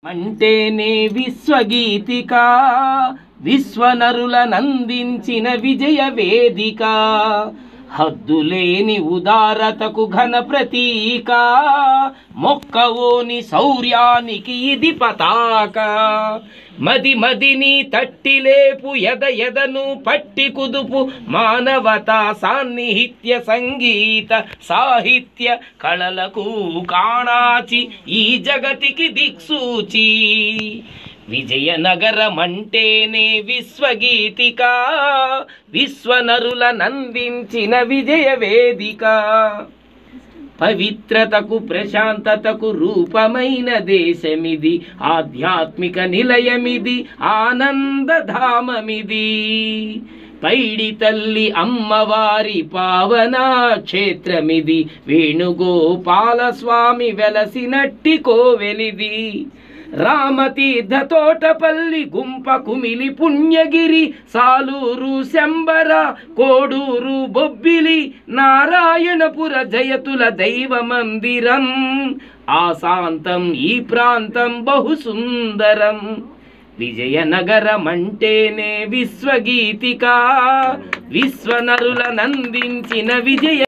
అంటేనే విశ్వగీతిక విశ్వనరుల నందించిన విజయ వేదిక హద్దులేని ఉదారతకు ఘన ప్రతీక మొక్కవోని శౌర్యానికి ఇది పతాక మది మదిని తట్టిలేపు ఎద ఎదను పట్టి కుదుపు మానవతా సాన్నిహిత్య సంగీత సాహిత్య కళలకు కాణాచి ఈ జగతికి దిక్సూచి విజయనగరం అంటేనే విశ్వగీతిక విశ్వనరుల నందించిన విజయ వేదిక పవిత్రతకు ప్రశాంతతకు రూపమైన దేశమిది ఆధ్యాత్మిక నిలయమిది ఆనందధామమిది పైడి తల్లి అమ్మవారి పావన క్షేత్రమిది వేణుగోపాల స్వామి వెలసినట్టి కోవెలిది రామతీర్థ తోటపల్లి గుంప కుమిలి పుణ్యగిరి సాలూరు శంబర కోడూరు బొబ్బిలి నారాయణపుర జయతుల దైవ మందిరం ఆశాంతం ఈ ప్రాంతం బహు సుందరం విజయనగరం అంటేనే విశ్వగీతిక విశ్వనరుల నందించిన విజయ